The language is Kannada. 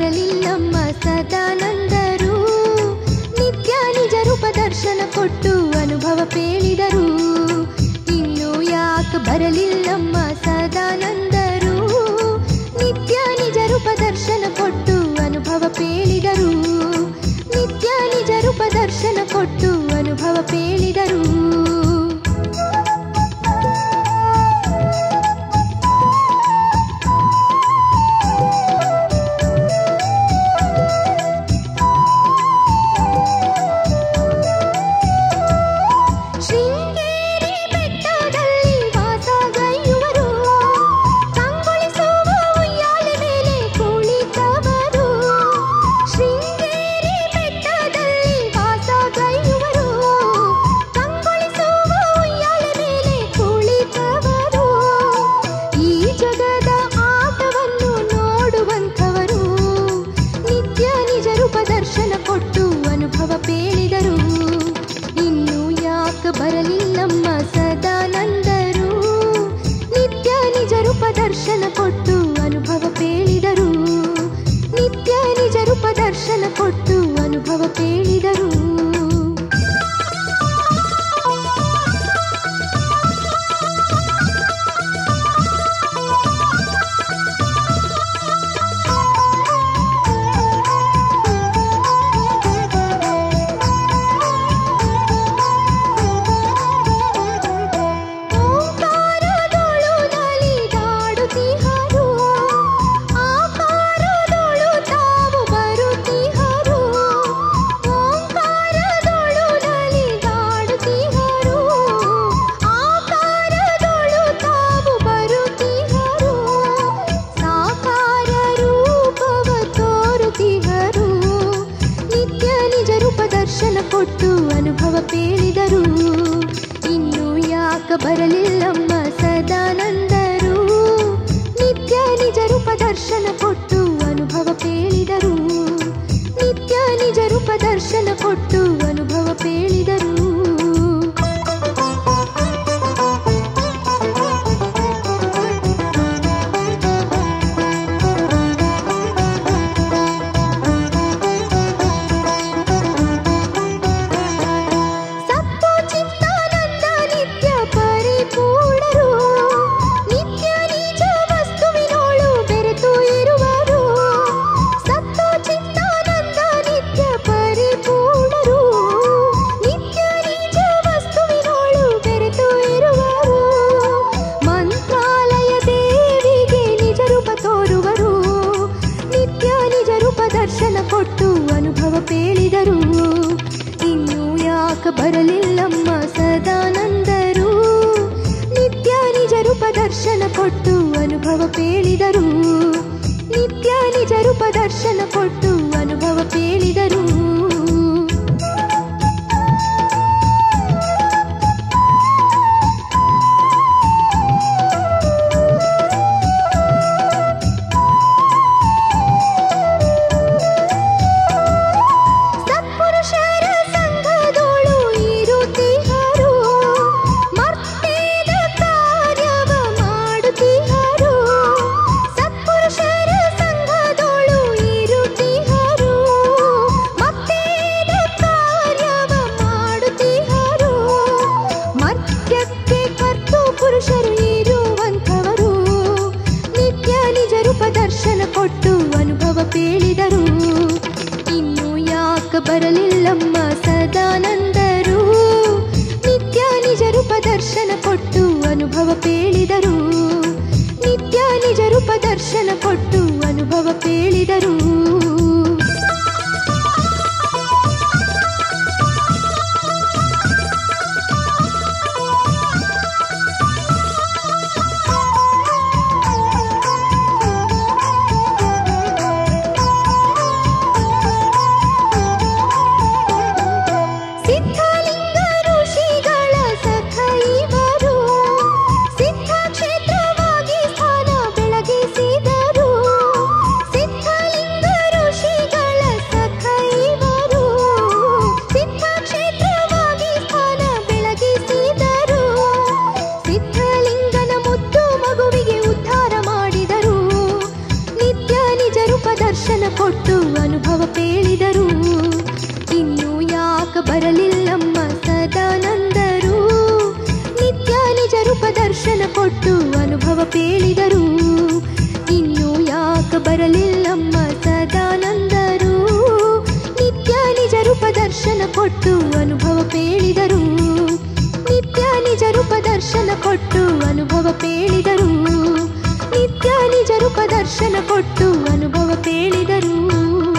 ಬರಲಿಲ್ಲಮ್ಮ ಸದಾನಂದರು ನಿತ್ಯ ನಿಜ ರೂಪ ದರ್ಶನ ಕೊಟ್ಟು ಅನುಭವ ಪೇಳಿದರು ಇನ್ನು ಯಾಕೆ ಬರಲಿಲ್ಲಮ್ಮ ಸದಾನಂದರು ನಿತ್ಯ ನಿಜ ರೂಪ ದರ್ಶನ ಕೊಟ್ಟು ಅನುಭವ ಪೇಳಿದರು ನಿತ್ಯ ನಿಜ ರೂಪ ದರ್ಶನ ಕೊಟ್ಟು ಅನುಭವ ಪೇಳಿದರು ಶೃಂಗೇರಿ ಬೆಟ್ಟದಲ್ಲಿ ವಾಸಗೈಯುವರು ಕಂಗೊಳಿಸುವ ಉಯ್ಯಾಲೆ ಮೇಲೆ ಕುಳಿತವರು ಶೃಂಗೇರಿ ಬೆಟ್ಟದಲ್ಲಿ ವಾಸಗೈಯುವರು ಕಂಗೊಳಿಸುವ ಉಯ್ಯಾಲೆ ಮೇಲೆ ಕುಳಿತವರು ಈ ಜಗದ ಆಟವನ್ನು ನೋಡುವಂಥವರು ನಿತ್ಯ ನಿಜ ರೂಪ ದರ್ಶನ ಕೊಟ್ಟು ಅನುಭವ ಪೇಳಿದರು ಇನ್ನು ಯಾಕೆ ಬರಲಿಲ್ಲಮ್ಮ ಸದಾನಂದರು ನಿತ್ಯ ನಿಜ ರೂಪ ದರ್ಶನ ಕೊಟ್ಟು ಅನುಭವ ಪೇಳಿದರು ನಿತ್ಯ ನಿಜ ರೂಪ ದರ್ಶನ ಕೊಟ್ಟು ಅನುಭವ ಪೇಳಿದರು ಓಂಕಾರದೊಳು ನಲಿದಾಡುತ್ತಿಹರು ಆಕಾರದೊಳು ತಾವು ಬರುತ್ತಿಹರು ಓಂಕಾರದೊಳು ನಲಿದಾಡುತ್ತಿಹರು ಆಕಾರದೊಳು ತಾವು ಬರುತ್ತಿಹರು ಸಾಕಾರ ರೂಪವ ತೋರುತ್ತಿಹರು ನಿತ್ಯ ನಿಜ ರೂಪ ದರ್ಶನ ಕೊಟ್ಟು ಅನುಭವ ಪೇಳಿದರು ಇನ್ನು ಯಾಕ ಬರಲಿಲ್ಲಮ್ಮ ಸದಾನಂದರು ನಿತ್ಯ ನಿಜ ರೂಪ ದರ್ಶನ ಕೊಟ್ಟು ಅನುಭವ ಪೇಳಿದರು ನಿತ್ಯ ನಿಜ ರೂಪ ದರ್ಶನ ಕೊಟ್ಟು ಅನುಭವ ಪೇಳಿದರು ಸತ್ತು ಚಿತ್ತಾನಂದ ನಿತ್ಯ ಪರಿಪೂರ್ಣರು ನಿತ್ಯ ನಿಜ ವಸ್ತುವಿನೋಳು ಬೆರೆತು ಇರುವರು ಸತ್ತು ಚಿತ್ತಾನಂದ ನಿತ್ಯ ಪರಿಪೂರ್ಣರು ನಿತ್ಯ ನಿಜ ವಸ್ತುವಿನೋಳು ಬೆರೆತು ಇರುವರು ಮಂತ್ರಾಲಯ ದೇವಿಗೆ ನಿಜ ರೂಪ ತೋರುವರು ನಿತ್ಯ ನಿಜ ರೂಪ ದರ್ಶನ ಕೊಟ್ಟು ಅನುಭವ ಪೇಳಿದರು ಇನ್ನು ಯಾಕ ಬರಲಿಲ್ಲಮ್ಮ ಸದಾನಂದರು ನಿತ್ಯ ನಿಜ ರೂಪ ದರ್ಶನ ಕೊಟ್ಟು ಅನುಭವ ಪೇಳಿದರು ನಿತ್ಯ ನಿಜ ರೂಪ ದರ್ಶನ ಕೊಟ್ಟು ಅನುಭವ ಪೇಳಿದರು ಸತ್ಪುರುಷರ ಸಂಘದೋಳು ಇರುತ್ತಿಹರು ಮರ್ತೇದ ಕಾರ್ಯವ ಮಾಡುತ್ತಿಹರು ಸತ್ಪುರುಷರ ಸಂಘದೋಳು ಇರುತ್ತಿಹರು ಮತ್ತೇದ ಕಾರ್ಯವ ಮಾಡುತ್ತಿಹರು ಮರ್ತ್ಯಕ್ಕೆ ಕರ್ತು ಪುರುಷರು ಇರುವಂಥವರು ನಿತ್ಯ ನಿಜ ರೂಪ ದರ್ಶನ ಕೊಟ್ಟು ಅನುಭವ ಪೇಳಿದರು ಇನ್ನು ಯಾಕ ಬರಲಿಲ್ಲಮ್ಮ ಸದಾನಂದರು ನಿತ್ಯ ನಿಜ ರೂಪ ದರ್ಶನ ಕೊಟ್ಟು ಅನುಭವ ಪೇಳಿದರು ನಿತ್ಯ ನಿಜ ರೂಪ ದರ್ಶನ ಕೊಟ್ಟು ಅನುಭವ ಪೇಳಿದರು ಸಿದ್ಧಲಿಂಗ ಋಷಿಗಳ ಸಖ ಇವರು ಸಿದ್ಧ ಕ್ಷೇತ್ರವಾಗಿ ಸ್ಥಾನ ಬೆಳಗಿಸಿದರು ಸಿದ್ಧಲಿಂಗ ಕೊಟ್ಟು ಅನುಭವ ಪೇಳಿದರು ಇನ್ನು ಯಾಕ ಬರಲಿಲ್ಲಮ್ಮ ಸದಾನಂದರು ನಿತ್ಯ ನಿಜ ರೂಪ ದರ್ಶನ ಕೊಟ್ಟು ಅನುಭವ ಪೇಳಿದರು ನಿತ್ಯ ನಿಜ ರೂಪ ದರ್ಶನ ಕೊಟ್ಟು ಅನುಭವ ಪೇಳಿದರು ನಿತ್ಯ ನಿಜ ರೂಪ ದರ್ಶನ ಕೊಟ್ಟು ಅನುಭವ ಪೇಳಿದರು